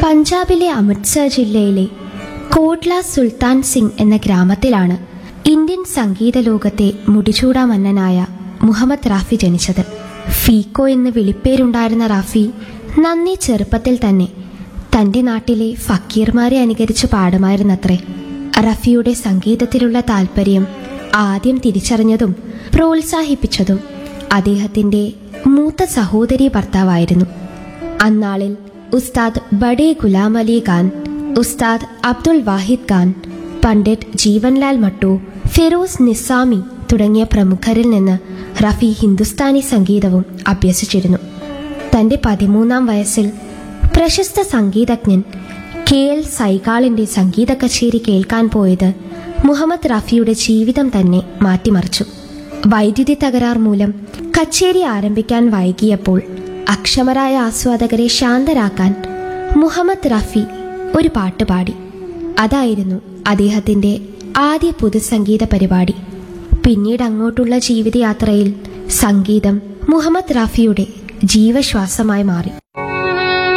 പഞ്ചാബിലെ അമൃത്സർ ജില്ലയിലെ കോട്ല സുൽത്താൻ സിംഗ് എന്ന ഗ്രാമത്തിലാണ് ഇന്ത്യൻ സംഗീത ലോകത്തെ മുടിചൂടാ മന്നനായ മുഹമ്മദ് റാഫി ജനിച്ചത് ഫീക്കോ എന്ന് വിളിപ്പേരുണ്ടായിരുന്ന റാഫി നന്നേ ചെറുപ്പത്തിൽ തന്നെ തൻ്റെ നാട്ടിലെ ഫക്കീർമാരെ അനുകരിച്ച് പാടുമായിരുന്നത്രേ റഫിയുടെ സംഗീതത്തിലുള്ള താല്പര്യം ആദ്യം തിരിച്ചറിഞ്ഞതും പ്രോത്സാഹിപ്പിച്ചതും അദ്ദേഹത്തിൻ്റെ മൂത്ത സഹോദരി ഭർത്താവായിരുന്നു അന്നാളിൽ ഉസ്താദ് ബഡേ ഗുലാം അലി ഖാൻ ഉസ്താദ് അബ്ദുൾ വാഹിദ് ഖാൻ പണ്ഡിറ്റ് ജീവൻലാൽ മട്ടു ഫിറോസ് നിസാമി തുടങ്ങിയ പ്രമുഖരിൽ നിന്ന് റഫി ഹിന്ദുസ്ഥാനി സംഗീതവും അഭ്യസിച്ചിരുന്നു തൻ്റെ പതിമൂന്നാം വയസ്സിൽ പ്രശസ്ത സംഗീതജ്ഞൻ കെ എൽ സൈഗാളിൻ്റെ സംഗീത കച്ചേരി കേൾക്കാൻ പോയത് മുഹമ്മദ് റഫിയുടെ ജീവിതം തന്നെ മാറ്റിമറിച്ചു വൈദ്യുതി തകരാർ മൂലം കച്ചേരി ആരംഭിക്കാൻ വൈകിയപ്പോൾ അക്ഷമരായ ആസ്വാദകരെ ശാന്തരാക്കാൻ മുഹമ്മദ് റഫി ഒരു പാട്ട് പാടി അതായിരുന്നു അദ്ദേഹത്തിൻ്റെ ആദ്യ പൊതുസംഗീത പരിപാടി പിന്നീട് അങ്ങോട്ടുള്ള ജീവിതയാത്രയിൽ സംഗീതം മുഹമ്മദ് റാഫിയുടെ ജീവശ്വാസമായി മാറി